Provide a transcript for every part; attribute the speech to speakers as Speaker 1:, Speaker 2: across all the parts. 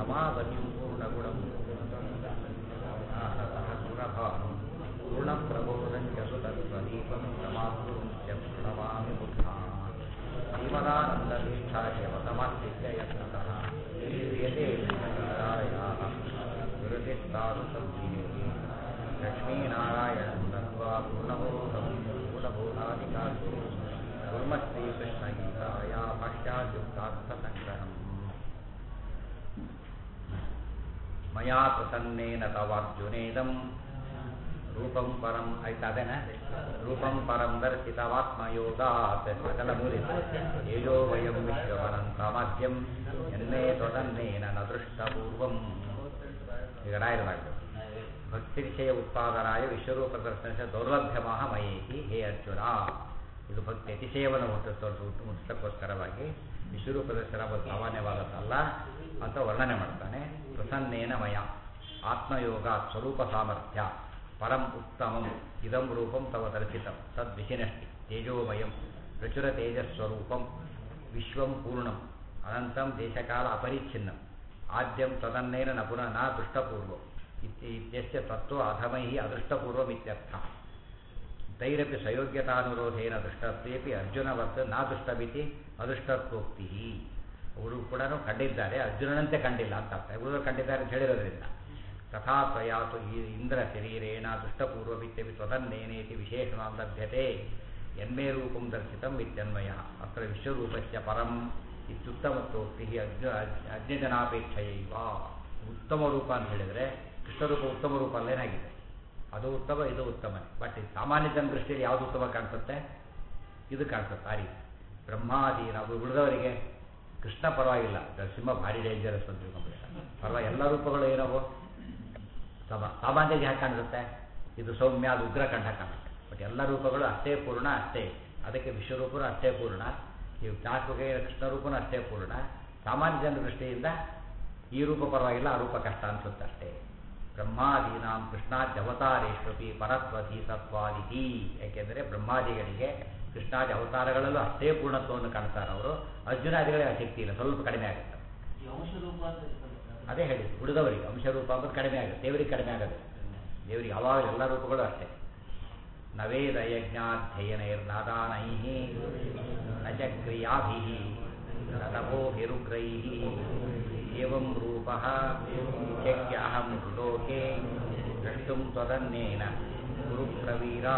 Speaker 1: ರಮಾವತಿಂ ಪೂರ್ಣಗುಣಂ ಆನತಃ ಸುರಭಾನು ಪೂರ್ಣಪ್ರಬೋಧಂಚ ಸುತತ್ವದೀಪಂ ರಮಾಗುರುಂಚ ಪ್ರಣಮಾಮಿ ಬುದ್ಧಾನ್ ಶ್ರೀಮದಾನಂದತೀರ್ಥಾರ್ಯವತಮಸ್ತಿತ್ಯ ಯತ್ನತಃ ಕ್ರಿಯತೆ ವಿರಾಯಾः ವಿರತಿಸ್ತಾರು ಸಂಜೀವಿ ಲಕ್ಷ್ಮೀನಾರಾಯಣಂ ದತ್ವಾ ಪೂರ್ಣಬೋಧಂ ಪೂರ್ಣಬೋಧಾಧಿಕಾರು ಕುರ್ಮಶ್ರೀಕೃಷ್ಣಗೀತಾಯ ಭಾಷ್ಯಾದ್ಯುಕ್ತಾರ್ಥಸಂಗ್ರಹम् ಮಯಾ ಪ್ರಸನ್ನೇನ ತವಾರ್ಜುನೇದಂ ರೂಪಂ ಪರಂ ಆಯ್ತಾ ಅದೇನ ರೂಪಂ ಪರಂ ದರ್ಶಿತವಾತ್ಮಯೋಗಾತ್ ಸಕಲ ಮೂಲಿ ತೇಜೋ ವಯಂ ವಿಶ್ವವನಂತಮದ್ಯಂ ಎನ್ನೇ ತ್ವದನ್ನೇನ ನ ದೃಷ್ಟಪೂರ್ವಂ ಈಗ ರಾಯರಾಗಬೇಕು ಭಕ್ತಿ ವಿಷಯ ಉತ್ಪಾದನಾಯ ವಿಶ್ವರೂಪ ದರ್ಶನ ದೌರ್ಲಭ್ಯಮಾಹ ಮಯೇತಿ ಹೇ ಅರ್ಜುನ ಇದು ಭಕ್ತಿ ಅತಿಶಯವನ್ನು ಹುಟ್ಟು ತೋರಿಸ ಮುಟ್ಟಿಸಕ್ಕೋಸ್ಕರವಾಗಿ ವಿಶ್ವರೂಪ ದರ್ಶನ ಸಾಮಾನ್ಯವಾದದ್ದಲ್ಲ ಅಂತ ವರ್ಣನೆ ಮಾಡ್ತಾನೆ ಪ್ರಸನ್ನೇನ ಮಯ ಆತ್ಮಯೋಗ ಸ್ವರೂಪ ಸಾಮರ್ಥ್ಯ ಪರಂ ಉತ್ತಮಂ ಇದಂ ರೂಪಂ ತವ ದರ್ಶಿತಂ ತದ್ವಿಶಿನಷ್ಟಿ ತೇಜೋಮಯಂ ಪ್ರಚುರ ತೇಜಸ್ವರೂಪಂ ವಿಶ್ವಂ ಪೂರ್ಣಂ ಅನಂತಂ ದೇಶಕಾಲ ಅಪರಿಚ್ಛಿನ್ನಂ ಆದ್ಯಂ ತದನ್ನೇನ ನ ಪುನಃ ನ ದೃಷ್ಟಪೂರ್ವಂ ಇತ್ಯಸ್ಯ ತತ್ವ ಅಧಮೈ ಅದೃಷ್ಟಪೂರ್ವಂ ಇತ್ಯರ್ಥ ತೈರಪಿ ಸಯೋಗ್ಯತಾನುರೋಧೇನ ದೃಷ್ಟತ್ವೇಪಿ ಅರ್ಜುನವತ್ ನಾ ದೃಷ್ಟಮಿತಿ ಅದೃಷ್ಟತ್ವೋಕ್ತಿ ಅವರು ಕೂಡ ಕಂಡಿದ್ದಾರೆ ಅರ್ಜುನನಂತೆ ಕಂಡಿಲ್ಲ ಅಂತ ಅರ್ಥ ಇವರು ಕಂಡಿದ್ದಾರೆ ಅಂತ ಹೇಳಿರೋದ್ರಿಂದ ತಥಾ ಪ್ರಯಾತು ಈ ಇಂದ್ರ ಶರೀರೇಣ ದೃಷ್ಟಪೂರ್ವಮಿತ್ಯಪಿ ಸ್ವತನ್ನೇನೇತಿ ವಿಶೇಷಣ ಲಭ್ಯತೆ ಎನ್ಮೇ ರೂಪಂ ದರ್ಶಿತಂ ಇತ್ಯನ್ವಯ ಅತ್ರ ವಿಶ್ವರೂಪಸ್ಯ ಪರಂ ಇತ್ಯುತ್ತಮತ್ವೋಕ್ತಿ ಅರ್ಜು ಅಜ್ಞಜನಾಪೇಕ್ಷೆಯೈವ ಉತ್ತಮ ರೂಪ ಅಂತ ಹೇಳಿದರೆ ಕೃಷ್ಣರೂಪ ಉತ್ತಮ ರೂಪ ಅಲ್ಲೇನಾಗಿದೆ ಅದು ಉತ್ತಮ ಇದು ಉತ್ತಮನೇ ಬಟ್ ಸಾಮಾನ್ಯ ಜನ ದೃಷ್ಟಿಯಲ್ಲಿ ಯಾವುದು ಉತ್ತಮ ಕಾಣಿಸುತ್ತೆ ಇದು ಕಾಣಿಸುತ್ತೆ ಆ ರೀತಿ ಬ್ರಹ್ಮಾದಿ ನಾವು ಉಳಿದವರಿಗೆ ಕೃಷ್ಣ ಪರವಾಗಿಲ್ಲ ಸಿಂಹ ಭಾರಿ ಡೇಂಜರಸ್ ಅಂತ ತಿಳ್ಕೊಂಡ್ಬಿಡ್ತಾರೆ ಪರವಾಗಿ ಎಲ್ಲ ರೂಪಗಳು ಏನವು ಸಮ ಸಾಮಾನ್ಯವಾಗಿ ಯಾಕೆ ಕಾಣಿಸುತ್ತೆ ಇದು ಸೌಮ್ಯ ಅದು ಉಗ್ರ ಕಂಠ ಕಾಣುತ್ತೆ ಬಟ್ ಎಲ್ಲ ರೂಪಗಳು ಅಷ್ಟೇ ಪೂರ್ಣ ಅಷ್ಟೇ ಅದಕ್ಕೆ ವಿಶ್ವರೂಪನು ಅಷ್ಟೇ ಪೂರ್ಣ ಈ ನಾಲ್ಕುಗೆ ಕೃಷ್ಣ ರೂಪನು ಅಷ್ಟೇ ಪೂರ್ಣ ಸಾಮಾನ್ಯ ಜನರ ದೃಷ್ಟಿಯಿಂದ ಈ ರೂಪ ಪರವಾಗಿಲ್ಲ ಆ ರೂಪ ಕಷ್ಟ ಅನ್ಸುತ್ತೆ ಅಷ್ಟೇ ಬ್ರಹ್ಮಾದೀನಾಂ ಕೃಷ್ಣಾಜ್ ಅವತಾರೇಶ್ವಪಿ ಪರತ್ವತಿ ಸತ್ವಾದಿತಿ ಯಾಕೆಂದರೆ ಬ್ರಹ್ಮಾದಿಗಳಿಗೆ ಕೃಷ್ಣಾದಿ ಅವತಾರಗಳಲ್ಲೂ ಅಷ್ಟೇ ಪೂರ್ಣತ್ವವನ್ನು ಕಾಣ್ತಾರೆ ಅವರು ಅರ್ಜುನಾದಿಗಳಿಗೆ ಆ ಶಕ್ತಿ ಇಲ್ಲ ಸ್ವಲ್ಪ ಕಡಿಮೆ ಆಗುತ್ತೆ ಅದೇ ಹೇಳಿ ಉಳಿದವರಿಗೆ ಅಂಶರೂಪ ಅಂದ್ರೆ ಕಡಿಮೆ ಆಗುತ್ತೆ ದೇವರಿಗೆ ಕಡಿಮೆ ಆಗುತ್ತೆ ದೇವರಿಗೆ ಯಾವಾಗ ಎಲ್ಲ ರೂಪಗಳು ಅಷ್ಟೇ ನವೇದ ಯಜ್ಞಾಧ್ಯಯನೈರ್ನಾದಾನೈ ನ ಚ ಕ್ರಿಯಾಭಿ ನತಪೋಭಿರುಗ್ರೈ ಏವಂ ರೂಪ ಶಕ್ಯ ಅಹಂ ಲೋಕೆ ದ್ರಷ್ಟುಂ ತ್ವದನ್ನೇನ ಗುರು ಪ್ರವೀರಾ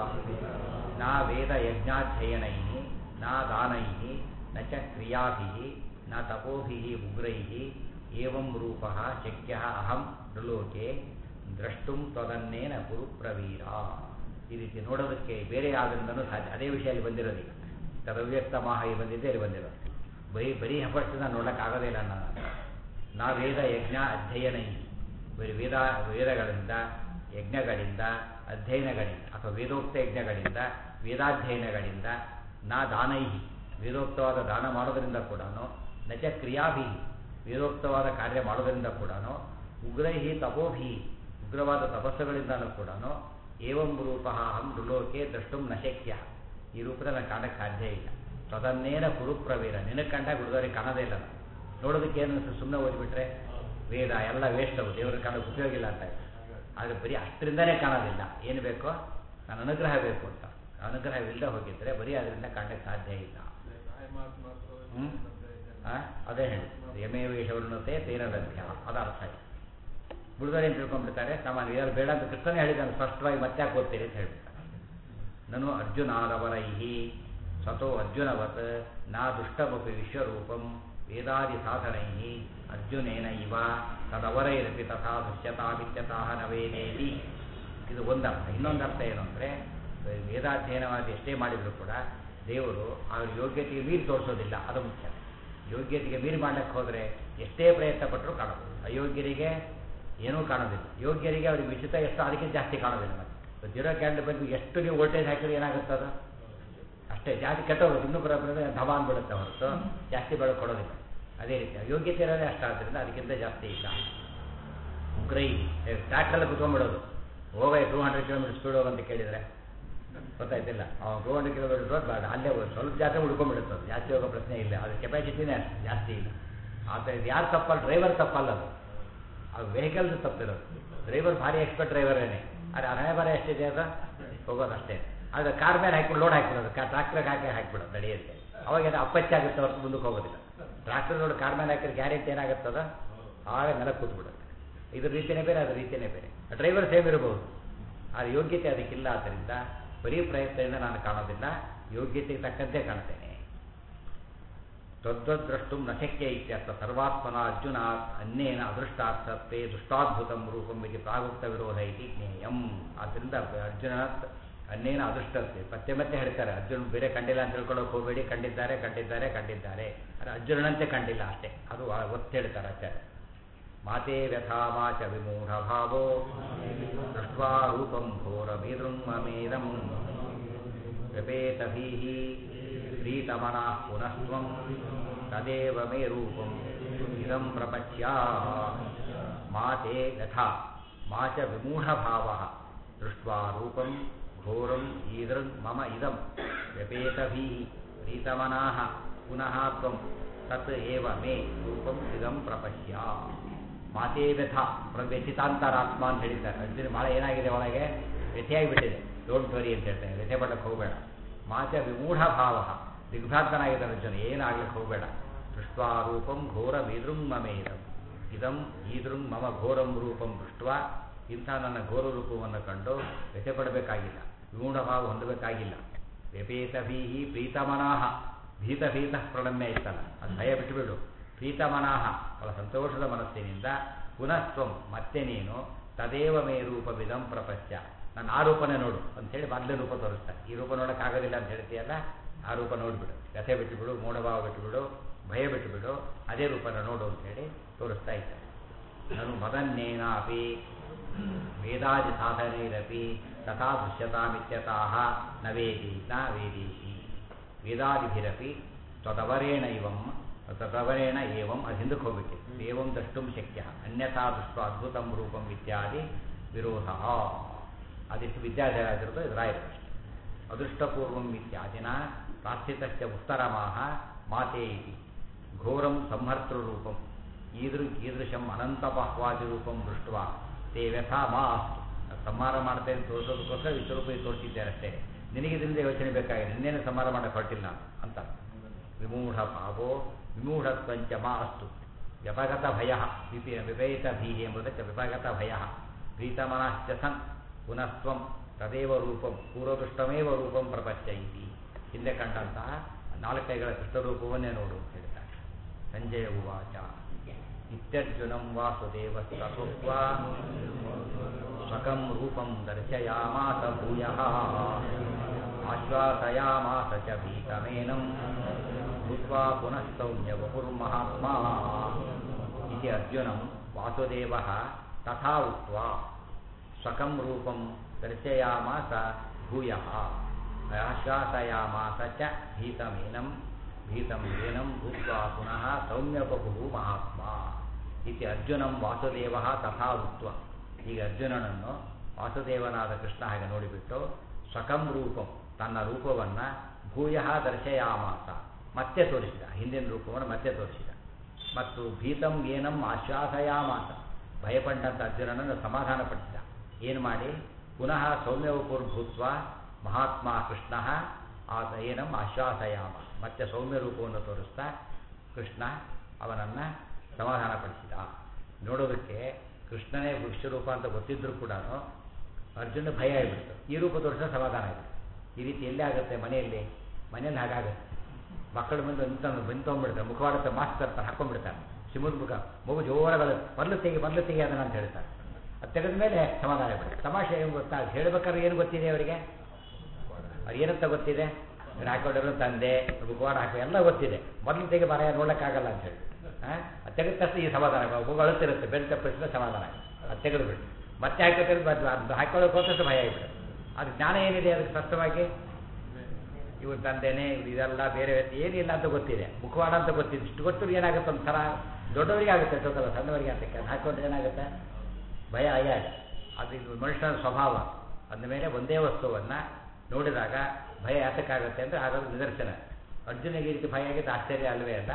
Speaker 1: ನ ವೇದ ಯಜ್ಞಾಧ್ಯಯನೈ ನ ದಾನೈ ನ ಚ ಕ್ರಿಯಾಭಿ ನ ತಪೋಭಿ ಉಗ್ರೈ ಏವಂ ರೂಪ ಶಕ್ಯ ಅಹಂ ನೃಲೋಕೆ ದ್ರಷ್ಟುಂ ತ್ವದನ್ನೇನ ಗುರು ಪ್ರವೀರ ಈ ರೀತಿ ನೋಡೋದಕ್ಕೆ ಬೇರೆ ಆದ್ರಿಂದನೂ ಸಾಧ್ಯ ಅದೇ ವಿಷಯದಲ್ಲಿ ಬಂದಿರೋದು ಈಗ ತದವ್ಯಕ್ತ ಮಾಹಿ ಬಂದಿದ್ದೆ ಇಲ್ಲಿ ಬಂದಿರೋದು ಬರೀ ಬರೀ ಹೆಫರ್ಟ್ಸಿಂದ ನೋಡೋಕ್ಕಾಗೋದೇ ಇಲ್ಲ ನಾನು ನಾ ವೇದ ಯಜ್ಞ ಅಧ್ಯಯನೈ ಬರೀ ವೇದ ವೇದಗಳಿಂದ ಯಜ್ಞಗಳಿಂದ ಅಧ್ಯಯನಗಳಿಂದ ಅಥವಾ ವೇದೋಕ್ತ ಯಜ್ಞಗಳಿಂದ ವೇದಾಧ್ಯಯನಗಳಿಂದ ನಾ ದಾನೈಹಿ ವೇದೋಕ್ತವಾದ ದಾನ ಮಾಡೋದರಿಂದ ಕೂಡ ನಚ ಕ್ರಿಯಾಭಿ ವೇದೋಕ್ತವಾದ ಕಾರ್ಯ ಮಾಡೋದರಿಂದ ಕೂಡ ಉಗ್ರೈಹಿ ತಪೋಭಿ ಉಗ್ರವಾದ ತಪಸ್ಸುಗಳಿಂದಲೂ ಕೂಡ ಏವಂ ರೂಪ ಅಹಂ ದುಲೋಕೆ ದ್ರಷ್ಟುಂ ನ ಶಕ್ಯ ಈ ರೂಪದಲ್ಲಿ ಕಾಣಕ್ಕೆ ಸಾಧ್ಯ ಇಲ್ಲ ತದನ್ನೇನ ಕುರುಪ್ರವೀರ ನಿನಗೆ ಕಂಡಾಗ ಹುಡುಗರಿಗೆ ಕಾಣೋದೇ ಇಲ್ಲ ನೋಡೋದಕ್ಕೆ ಏನು ಸುಮ್ಮನೆ ಓದಿಬಿಟ್ರೆ ವೇದ ಎಲ್ಲ ವೇಸ್ಟ್ ಅವು ದೇವರ ಕಾಣಕ್ಕೆ ಉಪಯೋಗ ಇಲ್ಲ ಅಂತ ಆದರೆ ಬರೀ ಅಷ್ಟರಿಂದನೇ ಕಾಣೋದಿಲ್ಲ ಏನು ಬೇಕೋ ನನ್ನ ಅನುಗ್ರಹ ಬೇಕು ಅಂತ ಅನುಗ್ರಹವಿಲ್ಲದೆ ಹೋಗಿದ್ರೆ ಬರೀ ಅದರಿಂದ ಕಾಣಕ್ಕೆ ಸಾಧ್ಯ ಇಲ್ಲ ಹ್ಞೂ ಅದೇ ಹೇಳಿ ಯಮೇ ವೇಷವರ್ಣತೆ ತೇನ ಲಭ್ಯ ಅದ ಅರ್ಥ ಇದೆ ಉಳಿದವರೇನು ತಿಳ್ಕೊಂಡ್ಬಿಡ್ತಾರೆ ಸಾಮಾನ್ಯ ಯಾರು ಬೇಡ ಅಂತ ಕೃಷ್ಣನೇ ಹೇಳಿದ್ದಾನೆ ಸ್ಪಷ್ಟವಾಗಿ ಮತ್ತೆ ಯಾಕೆ ಓದ್ತೀರಿ ಅಂತ ಹೇಳ್ಬಿಡ್ತಾರೆ ನಾನು ಅರ್ಜುನಾದವರೈಹಿ ಸತೋ ಅರ್ಜುನವತ್ ನಾ ದುಷ್ಟಮಪಿ ವಿಶ್ವರೂಪಂ ವೇದಾದಿ ಸಾಧನೈ ಅರ್ಜುನೇನ ಇವ ತದವರೈರಪಿ ತಥಾ ದೃಶ್ಯತಾಮಿತ್ಯತಃ ನವೇನೇತಿ ಇದು ಒಂದರ್ಥ ಇನ್ನೊಂದು ಅರ್ಥ ಏನು ಅಂದರೆ ವೇದಾಧ್ಯಯನವಾದ ಎಷ್ಟೇ ಮಾಡಿದರೂ ಕೂಡ ದೇವರು ಅವ್ರ ಯೋಗ್ಯತೆಗೆ ಮೀರಿ ತೋರಿಸೋದಿಲ್ಲ ಅದು ಮುಖ್ಯ ಯೋಗ್ಯತೆಗೆ ಮೀರಿ ಮಾಡಕ್ಕೆ ಹೋದರೆ ಎಷ್ಟೇ ಪ್ರಯತ್ನ ಪಟ್ಟರೂ ಕಾಣೋದು ಅಯೋಗ್ಯರಿಗೆ ಏನೂ ಕಾಣೋದಿಲ್ಲ ಯೋಗ್ಯರಿಗೆ ಅವ್ರಿಗೆ ವಿಚಿತ ಎಷ್ಟು ಅದಕ್ಕಿಂತ ಜಾಸ್ತಿ ಕಾಣೋದಿಲ್ಲ ಮತ್ತೆ ಜೀರೋ ಕ್ಯಾಂಡಲ್ ಬಂದು ಎಷ್ಟು ನೀವು ವೋಲ್ಟೇಜ್ ಹಾಕಿದ್ರೆ ಏನಾಗುತ್ತೆ ಅದು ಅಷ್ಟೇ ಜಾಸ್ತಿ ಕೆಟ್ಟೋಗುತ್ತೆ ಇನ್ನೂ ಬರೋದ್ರೆ ಧಮ ಅಂದ್ಬಿಡುತ್ತೆ ಹೊರತು ಜಾಸ್ತಿ ಬೆಳಕು ಕೊಡೋದಿಲ್ಲ ಅದೇ ರೀತಿ ಯೋಗ್ಯತೆ ಇರೋದೇ ಅಷ್ಟಾದ್ರಿಂದ ಅದಕ್ಕಿಂತ ಜಾಸ್ತಿ ಇಲ್ಲ ಉಗ್ರೈ ಟ್ರ್ಯಾಕ್ಟರಲ್ಲಿ ಕುತ್ಕೊಂಡ್ಬಿಡೋದು ಹೋಗೈ ಟೂ ಹಂಡ್ರೆಡ್ ಕಿಲೋಮೀಟರ್ ಸ್ಪೀಡ್ ಹೋಗಂತ ಕೇಳಿದರೆ ಗೊತ್ತಾಯ್ತಿಲ್ಲ ಅವ್ನು ಟೂ ಹಂಡ್ರೆಡ್ ಕಿಲೋಮೀಟರ್ ರೋಡ್ ಬೇಡ ಅಲ್ಲೇ ಹೋಗಿ ಸ್ವಲ್ಪ ಜಾಸ್ತಿ ಉಳ್ಕೊಂಡ್ಬಿಡುತ್ತೆ ಅದು ಜಾಸ್ತಿ ಹೋಗೋ ಪ್ರಶ್ನೆ ಇಲ್ಲ ಅದ್ರ ಕೆಪಾಸಿಟಿನೇ ಅಷ್ಟು ಜಾಸ್ತಿ ಇಲ್ಲ ಆದರೆ ಇದು ಯಾರು ತಪ್ಪಲ್ಲ ಡ್ರೈವರ್ ತಪ್ಪಲ್ಲ ಅದು ಅದು ವೆಹಿಕಲ್ದು ತಪ್ಪಿರೋದು ಡ್ರೈವರ್ ಭಾರಿ ಎಕ್ಸ್ಪರ್ಟ್ ಡ್ರೈವರೇನೆ ಆದರೆ ಹಣೆ ಬರ ಎಷ್ಟಿದೆ ಅದು ಹೋಗೋದು ಅಷ್ಟೇ ಆದರೆ ಕಾರ್ ಮೇಲೆ ಹಾಕ್ಬಿಟ್ಟು ಲೋಡ್ ಹಾಕ್ಬಿಡೋದು ಕಾ ಟ್ರಾಕ್ಟರ್ಗೆ ಹಾಕಿ ಹಾಕ್ಬಿಡೋದು ನಡೆಯುತ್ತೆ ಅವಾಗ ಅದು ಅಪ್ಪಚ್ಚಾಗುತ್ತೆ ಹೊರತು ಮುಂದಕ್ಕೆ ಹೋಗೋದಿಲ್ಲ ಟ್ರಾಕ್ಟರ್ ನೋಡಿ ಕಾರ್ ಮೇಲೆ ಹಾಕಿದ್ರೆ ಗ್ಯಾರಂಟಿ ಏನಾಗುತ್ತದ ಆಗ ನೆಲ ಕೂತ್ಬಿಡುತ್ತೆ ಇದ್ರ ರೀತಿಯೇ ಬೇರೆ ಅದ್ರ ರೀತಿಯೇ ಬೇರೆ ಡ್ರೈವರ್ ಸೇಮ್ ಇರಬಹುದು ಆದರೆ ಯೋಗ್ಯತೆ ಅದಕ್ಕಿಲ್ಲ ಆದ್ದರಿಂದ ಬರೀ ಪ್ರಯತ್ನದಿಂದ ನಾನು ಕಾಣೋದಿಲ್ಲ ಯೋಗ್ಯತೆಗೆ ತಕ್ಕಂತೆ ಕಾಣ್ತೇನೆ ತದ್ವದ್ರಷ್ಟು ನ ಶಕ್ಯ ಇತ್ಯರ್ಥ ಸರ್ವಾತ್ಮನ ಅರ್ಜುನ ಅನ್ಯೇನ ಅದೃಷ್ಟಾರ್ಥತ್ವೇ ದುಷ್ಟಾದ್ಭುತಂ ರೂಪಂ ಇದು ಪ್ರಾಗುಕ್ತ ವಿರೋಧ ಇತಿ ಜ್ಞೇಯಂ ಆದ್ದರಿಂದ ಅರ್ಜುನ ಅನ್ಯೇನ ಅದೃಷ್ಟತೆ ಮತ್ತೆ ಮತ್ತೆ ಹೇಳ್ತಾರೆ ಅರ್ಜುನ್ ಬೇರೆ ಕಂಡಿಲ್ಲ ಅಂತ ತಿಳ್ಕೊಳ್ಳೋಕೆ ಹೋಗಬೇಡಿ ಕಂಡಿದ್ದಾರೆ ಕಂಡಿದ್ದಾರೆ ಕಂಡಿದ್ದಾರೆ ಆದರೆ ಅರ್ಜುನನಂತೆ ಕಂಡಿಲ್ಲ ಅಷ್ಟೇ ಅದು ಒತ್ತು ಹೇಳ್ತಾರೆ ಆಚಾರ್ಯ ಮಾತೆ ವ್ಯಥಾ ಮಾಚ ವಿಮೂಢ ಭಾವೋ ದೃಷ್ಟ್ವಾ ರೂಪಂ ಘೋರಮೀದೃಂಗಮೇದಂ ವ್ಯಪೇತಭೀಃ ಪ್ರೀತಮನಃ ಪುನಸ್ತ್ವಂ ತದೇವ ಮೇ ರೂಪಂ ಇದಂ ಪ್ರಪಚ್ಯ ಮಾತೆ ಯಥಾ ಮಾಚ ವಿಮೂಢಭಾವಃ ದೃಷ್ಟ್ವಾ ರೂಪಂ ಘೋರಂ ಈದೃಂಗ್ ಮಮ ಇದಂ ವ್ಯಪೇತಭೀಃ ಪ್ರೀತಮನಾಃ ಪುನಃ ತ್ವಂ ತತ್ ಏವ ಮೇ ರೂಪಂ ಇದಂ ಪ್ರಪಶ್ಯ ಮಾತೇ ವ್ಯಥ ವ್ಯಥಿತಾಂತರಾತ್ಮ ಅಂತ ಹೇಳಿದ್ದಾರೆ ಅರ್ಜುನ ಭಾಳ ಏನಾಗಿದೆ ಒಳಗೆ ವ್ಯಥೆಯಾಗಿಬಿಟ್ಟಿದೆ ಡೋಂಟ್ ವರಿ ಅಂತ ಹೇಳ್ತಾರೆ ವ್ಯಥೆ ಪಡಕ್ಕೆ ಹೋಗಬೇಡ ಮಾಚ ವಿಮೂಢ ಭಾವ ದಿಗ್ಭ್ರಾಂತನಾಗಿದೆ ಅರ್ಜುನ ಏನಾಗ್ಲಿಕ್ಕೆ ಹೋಗಬೇಡ ದೃಷ್ಟ್ವಾ ರೂಪಂ ಘೋರ ಮೀದೃಂ ಮಮೇದಂ ಇದಂ ಈದೃಂ ಮಮ ಘೋರಂ ರೂಪಂ ದೃಷ್ಟ್ವಾ ಇಂಥ ನನ್ನ ಘೋರ ರೂಪವನ್ನು ಕಂಡು ವ್ಯಥೆ ಪಡಬೇಕಾಗಿಲ್ಲ ವಿಮೂಢ ಭಾವ ಹೊಂದಬೇಕಾಗಿಲ್ಲ ವ್ಯಪೇತಭೀಹಿ ಪ್ರೀತಮನಾಹ ಭೀತ ಭೀತ ಪ್ರಣಮ್ಯ ಇತ್ತಲ್ಲ ಅದು ಭಯ ಬಿಟ್ಟುಬಿಡು ಪ್ರೀತಮನಾಹ ಅವಳ ಸಂತೋಷದ ಮನಸ್ಸಿನಿಂದ ಪುನಃತ್ವಂ ಮತ್ತೆ ನೀನು ತದೇವ ಮೇ ರೂಪವಿದಂ ಪ್ರಪಂಚ ನಾನು ಆ ರೂಪನೇ ನೋಡು ಅಂತೇಳಿ ಮೊದಲೇ ರೂಪ ತೋರಿಸ್ತಾರೆ ಈ ರೂಪ ನೋಡೋಕ್ಕಾಗೋದಿಲ್ಲ ಅಂತ ಹೇಳ್ತೀಯಲ್ಲ ಆ ರೂಪ ನೋಡಿಬಿಡು ಕಥೆ ಬಿಟ್ಟುಬಿಡು ಮೋಡಭಾವ ಬಿಟ್ಟುಬಿಡು ಭಯ ಬಿಟ್ಟುಬಿಡು ಅದೇ ರೂಪನ ನೋಡು ಅಂತೇಳಿ ತೋರಿಸ್ತಾ ಇದ್ದಾರೆ ನಾನು ಮದನ್ನೇನಾಪಿ ವೇದಾದಿ ಸಾಧನೆರಪಿ ತಥಾ ದೃಶ್ಯತಾಮಿತ್ಯತಃ ನ ವೇದಿ ನ ವೇದೀತಿ ವೇದಾದಿಭಿರಪಿ ತದವರೇಣ ಇವಂ ತದವರೇಣ ಏವಂ ಅದು ಹಿಂದಕ್ಕೆ ಹೋಗಬೇಕಿತ್ತು ಏವಂ ದ್ರಷ್ಟುಂ ಶಕ್ಯ ಅನ್ಯಥಾ ದೃಷ್ಟ ಅದ್ಭುತಂ ರೂಪಂ ಇತ್ಯಾದಿ ವಿರೋಧ ಅದಿಷ್ಟು ವಿದ್ಯಾಧರಾಗಿರೋದು ಇದು ರಾಯರು ಅಷ್ಟೇ ಅದೃಷ್ಟಪೂರ್ವಂ ಇತ್ಯಾದಿನ ಪ್ರಾರ್ಥಿತಸ್ಯ ಉತ್ತರಮಾಹ ಮಾತೇ ಇತಿ ಘೋರಂ ಸಂಹರ್ತೃರೂಪಂ ಈದೃ ಈದೃಶಂ ಅನಂತಬಹ್ವಾದಿ ರೂಪಂ ದೃಷ್ಟ ತೇ ವ್ಯಥಾ ಮಾ ಅಸ್ತು ಸಂಹಾರ ಮಾಡ್ತೇನೆ ತೋರಿಸೋದಕ್ಕೋಸ್ಕರ ವಿಶ್ವರೂಪ ತೋರಿಸಿದ್ದಾರೆ ಅಷ್ಟೇ ನಿನಗೆ ಇದರಿಂದ ಯೋಚನೆ ಬೇಕಾಗಿದೆ ನಿನ್ನೇನು ಸಂಹಾರ ಮಾಡಕ್ಕೆ ಹೊರಟಿಲ್ಲ ಅಂತ ವಿಮೂಢ ಭಾವೋ ವಿಮೂಢತ್ವಂಚ ಮಾ ಅಸ್ತು ವ್ಯಪಗತ ಭಯ ವಿಪಿ ವಿಪೇತ ಭೀಹಿ ಎಂಬುದಕ್ಕೆ ವಿಪಗತ ಭಯ ಪ್ರೀತಮನಶ್ಚ ಸನ್ ಪುನಸ್ತ್ವಂ ತದೇವ ರೂಪಂ ಪೂರ್ವದೃಷ್ಟಮೇವ ರೂಪಂ ಪ್ರಪಂಚ ಇತಿ ಹಿಂದೆ ಕಂಡಂತಹ ನಾಲ್ಕೈಗಳ ಕೃಷ್ಣರೂಪವನ್ನೇ ನೋಡು ಅಂತ ಹೇಳ್ತಾರೆ ಸಂಜಯ ಉವಾಚ ಇತ್ಯರ್ಜುನಂ ವಾಸುದೇವಸ್ತುತ್ವಾ ಸ್ವಕಂ ರೂಪಂ ದರ್ಶಯಾಮಾಸ ಭೂಯಃ ಆಶ್ವಾಸಯಾಮಾಸ ಚ ಭೀತಮೇನಂ ಭೂತ್ವಾ ಪುನಃ ಸೌಮ್ಯ ವಪುರ್ಮಹಾತ್ಮಾ ಇತಿ ಅರ್ಜುನಂ ವಾಸುದೇವಃ ತಥಾ ಉಕ್ತ್ವಾ ಸ್ವಕಂ ರೂಪಂ ದರ್ಶಯಾಮಾಸ ಭೂಯಃ ಆಶ್ವಾಸಯಾಮಾಸ ಚ ಭೀತಮೇನಂ ಭೀತಂ ಏನಂ ಭೂತ್ವಾ ಪುನಃ ಸೌಮ್ಯಪಪು ಮಹಾತ್ಮ ಇತಿ ಅರ್ಜುನಂ ವಾಸುದೇವ ತಥಾ ಉಕ್ತ್ವ ಈಗ ಅರ್ಜುನನನ್ನು ವಾಸುದೇವನಾದ ಕೃಷ್ಣ ಹಾಗೆ ನೋಡಿಬಿಟ್ಟು ಸ್ವಕಂ ರೂಪಂ ತನ್ನ ರೂಪವನ್ನು ಭೂಯ ದರ್ಶಯಾಮಾಸ ಮತ್ತೆ ತೋರಿಸಿದ ಹಿಂದಿನ ರೂಪವನ್ನು ಮತ್ತೆ ತೋರಿಸಿದ ಮತ್ತು ಭೀತಂ ಏನಂ ಆಶ್ವಾಸಯಾಮಾಸ ಭಯಪಟ್ಟಂಥ ಅರ್ಜುನನನ್ನು ಸಮಾಧಾನಪಡಿಸಿದ ಏನು ಮಾಡಿ ಪುನಃ ಸೌಮ್ಯವಪುರ್ಭೂತ್ವ ಮಹಾತ್ಮ ಕೃಷ್ಣ ಆತ ಏನಂ ಆಶ್ವಾಸಯಾಮ ಮತ್ತೆ ಸೌಮ್ಯ ರೂಪವನ್ನು ತೋರಿಸ್ತಾ ಕೃಷ್ಣ ಅವನನ್ನು ಸಮಾಧಾನಪಡಿಸಿದ ನೋಡೋದಕ್ಕೆ ಕೃಷ್ಣನೇ ವಿಶ್ವರೂಪ ಅಂತ ಗೊತ್ತಿದ್ದರೂ ಕೂಡ ಅರ್ಜುನ ಭಯ ಆಗಿಬಿಡ್ತು ಈ ರೂಪ ತೋರಿಸಿದ ಸಮಾಧಾನ ಆಯಿತು ಈ ರೀತಿ ಎಲ್ಲೇ ಆಗುತ್ತೆ ಮನೆಯಲ್ಲಿ ಮನೆಯಲ್ಲಿ ಹಾಗಾಗುತ್ತೆ ಮಕ್ಕಳ ಮುಂದೆ ನಿಂತ ಬಂದು ತೊಗೊಂಡ್ಬಿಡ್ತಾರೆ ಮುಖವಾಡತ್ತೆ ಮಾಸ್ಕ್ ತರ್ತಾರೆ ಹಾಕೊಂಡ್ಬಿಡ್ತಾರೆ ಸಿಮುದ್ ಮುಖ ಮಗು ಜೋರಗಳು ಮೊದಲು ತೆಗಿ ಮೊದಲು ತೆಗಿ ಅದನ್ನ ಅಂತ ಹೇಳ್ತಾರೆ ಅದು ತೆಗೆದ ಮೇಲೆ ಸಮಾಧಾನ ಬಿಡುತ್ತೆ ತಮಾಷೆ ಏನು ಗೊತ್ತಾ ಅದು ಹೇಳ್ಬೇಕಾದ್ರೆ ಏನು ಗೊತ್ತಿದೆ ಅವರಿಗೆ ಅವ್ರು ಏನಂತ ಗೊತ್ತಿದೆ ಇವ್ರು ಹಾಕೊಂಡಿರೋ ತಂದೆ ಮುಖವಾಡ ಹಾಕೋ ಎಲ್ಲ ಗೊತ್ತಿದೆ ಮೊದಲು ತೆಗೆ ಬರ ನೋಡೋಕ್ಕಾಗಲ್ಲ ಅಂತ ಹೇಳಿ ಹಾಂ ಅದು ತೆಗೆದ ತಕ್ಷಣ ಈ ಸಮಾಧಾನ ಮಗು ಅಳುತ್ತಿರುತ್ತೆ ಬೆಲ್ ತಪ್ಪಿಸಿದ್ರೆ ಸಮಾಧಾನ ಆಗುತ್ತೆ ಅದು ತೆಗೆದು ಬಿಟ್ಟು ಮತ್ತೆ ಹಾಕೋದ್ರೆ ಅದು ಹಾಕೊಳ್ಳೋಕೆ ಹೋದಷ್ಟು ಭಯ ಆಗಿಬಿಡುತ್ತೆ ಅದು ಜ್ಞಾನ ಏನಿದೆ ಅದಕ್ಕೆ ಸ್ಪಷ್ಟವಾಗಿ ಇವ್ರ ತಂದೆನೇ ಇವ್ರು ಇದೆಲ್ಲ ಬೇರೆ ವ್ಯಕ್ತಿ ಏನಿಲ್ಲ ಅಂತ ಗೊತ್ತಿದೆ ಮುಖವಾಡ ಅಂತ ಗೊತ್ತಿದೆ ಇಷ್ಟು ಗೊತ್ತಿರೋ ಏನಾಗುತ್ತೆ ಒಂಥರ ದೊಡ್ಡವರಿಗೆ ಆಗುತ್ತೆ ಎಷ್ಟೊತ್ತಲ್ಲ ಸಣ್ಣವರಿಗೆ ಅಂತ ಅದು ಹಾಕೊಂಡ್ರೆ ಏನಾಗುತ್ತೆ ಭಯ ಅಯ್ಯ ಅದು ಇದು ಮನುಷ್ಯನ ಸ್ವಭಾವ ಅಂದ ಮೇಲೆ ಒಂದೇ ವಸ್ತುವನ್ನು ನೋಡಿದಾಗ ಭಯ ಯಾತಕ್ಕಾಗುತ್ತೆ ಅಂದರೆ ಆಗೋದು ನಿದರ್ಶನ ಅರ್ಜುನಿಗೆ ಈ ರೀತಿ ಭಯ ಆಗಿದ್ದು ಆಶ್ಚರ್ಯ ಅಲ್ವೇ ಅಲ್ಲ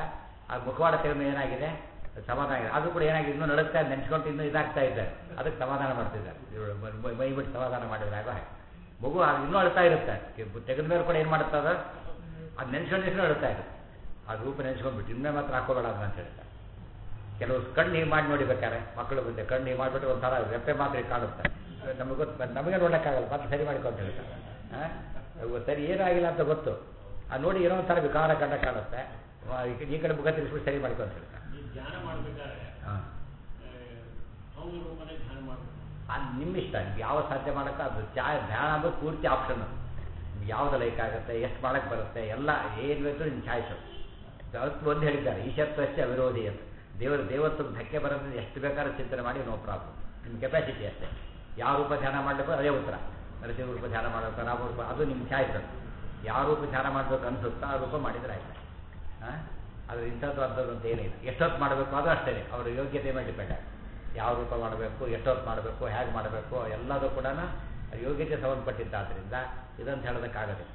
Speaker 1: ಆ ಮುಖವಾಡ ತೆಗೆದು ಏನಾಗಿದೆ ಸಮಾಧಾನ ಆಗಿದೆ ಅದು ಕೂಡ ಏನಾಗಿದೆ ಇನ್ನೂ ನಡುತ್ತಾ ನೆನೆಸ್ಕೊಂಡು ಇನ್ನೂ ಇದಾಗ್ತಾ ಇದ್ದಾರೆ ಅದಕ್ಕೆ ಸಮಾಧಾನ ಮಾಡ್ತಿದ್ದಾರೆ ಇವ್ರು ಮೈ- ಮೈ- ಮೈ ಬಿಟ್ಟು ಸಮಾಧಾನ ಮಾಡಿದ್ರೆ ಆಗೋ ಹಾಗೆ ಮಗು ಅದು ಇನ್ನೂ ಅಳ್ತಾ ಇರುತ್ತೆ ತೆಗೆದ ಮೇಲೆ ಕೂಡ ಏನು ಮಾಡುತ್ತೆ ಅದು ಅದು ನೆನೆಸ್ಕೊಂಡು ನೆನೆಸ್ಕೊಂಡು ಅಳ್ತಾ ಇರುತ್ತೆ ಆ ರೂಪ ನೆನೆಸ್ಕೊಂಡ್ಬಿಟ್ಟು ಇನ್ಮೇಲೆ ಮಾತ್ರ ಹಾಕೋಬೇಡ ಅದನ್ನ ಅಂತ ಹೇಳ್ತಾರೆ ಕೆಲವು ಕಣ್ಣು ಹೀಗೆ ಮಾಡಿ ನೋಡಿ ಬೇಕಾರೆ ಮಕ್ಕಳು ಮುಂದೆ ಕಣ್ಣು ಹೀಗೆ ಮಾಡಿಬಿಟ್ಟು ಒಂಥರ ರೆಪ್ಪೆ ಮಾತ್ರ ಹೀಗೆ ಕಾಣುತ್ತೆ ನಮಗೆ ಗೊತ್ತು ನಮಗೆ ನೋಡೋಕ್ಕಾಗಲ್ಲ ಮತ್ತೆ ಸರಿ ಮಾಡ್ಕೊಂಡು ಹೇಳ್ತಾರೆ ಹಾಂ ಸರಿ ಏನೂ ಆಗಿಲ್ಲ ಅಂತ ಗೊತ್ತು ಅದು ನೋಡಿ ಏನೋ ಒಂಥರ ವಿಕಾರ ಕಂಡ ಕಾಣುತ್ತೆ ಆ, ಈ ಕಡೆ- ಈ ಕಡೆ ಮುಖ ತಿರ್ಸ್ಬಿಟ್ಟು ಸರಿ ಮಾಡ್ಕೊಂಡು ಹೇಳ್ತಾರೆ
Speaker 2: ಈ ಧ್ಯಾನ ಮಾಡ್ಬೇಕಾದ್ರೆ
Speaker 1: ಹಾಂ
Speaker 2: ಸೌಮ್ಯ ರೂಪನೇ ಧ್ಯಾನ ಮಾಡಬೇಕು
Speaker 1: ಅದು ನಿಮ್ಮ ಇಷ್ಟ ನೀವು ಯಾವ ಸಾಧ್ಯ ಮಾಡೋಕ್ಕೆ ಅದು ಚಾ ಧ್ಯಾನ ಅಂದ್ರೆ ಪೂರ್ತಿ ಆಪ್ಷನ್ ನಿಮ್ಗೆ ಯಾವ್ದು ಲೈಕ್ ಆಗುತ್ತೆ ಎಷ್ಟು ಮಾಡಕ್ಕೆ ಬರುತ್ತೆ ಎಲ್ಲ ಏನು ಬೇಕು ನಿಮ್ಮ ಚಾಯ್ಸು ಅವತ್ತು ಒಂದು ಹೇಳಿದ್ದಾರೆ ಈಶತ್ವಷ್ಟೇ ಅವಿರೋಧಿ ಅಂತ ದೇವರು ದೇವತ್ವಕ್ಕೆ ಧಕ್ಕೆ ಬರೋದ್ರೆ ಎಷ್ಟು ಬೇಕಾದ್ರೂ ಚಿಂತನೆ ಮಾಡಿ ನೋ ಪ್ರಾಬ್ಲಮ್ ನಿಮ್ಮ ಕೆಪಾಸಿಟಿ ಅಷ್ಟೇ ಯಾವ ರೂಪ ಧ್ಯಾನ ಮಾಡಬೇಕು ಅದೇ ಉತ್ತರ ನರಸಿಂಹ ರೂಪ ಧ್ಯಾನ ಮಾಡಬೇಕು ರಾಮ ರೂಪ ಅದು ನಿಮ್ಮ ಚಾಯ್ಸ್ ಅದು ಯಾವ ರೂಪ ಧ್ಯಾನ ಮಾಡಬೇಕು ಅನಿಸುತ್ತೋ ಆ ರೂಪ ಮಾಡಿದರೆ ಆಯ್ತು ಹಾಂ ಅದು ಇಂಥದ್ದು ಅಂಥದ್ದು ಅಂತ ಏನಿಲ್ಲ ಎಷ್ಟೊತ್ತು ಮಾಡಬೇಕು ಅದು ಅಷ್ಟೇ ಅವರ ಯೋಗ್ಯತೆ ಮೇಲೆ ಡಿಪೆಂಡ್ ಆಗುತ್ತೆ ಯಾವ ರೂಪ ಮಾಡಬೇಕು ಎಷ್ಟೊತ್ತು ಮಾಡಬೇಕು ಹೇಗೆ ಮಾಡಬೇಕು ಎಲ್ಲದೂ ಕೂಡ ಯೋಗ್ಯತೆ ಸಂಬಂಧಪಟ್ಟಿದ್ದಾದ್ದರಿಂದ ಇದಂತ ಹೇಳೋದಕ್ಕಾಗದೆ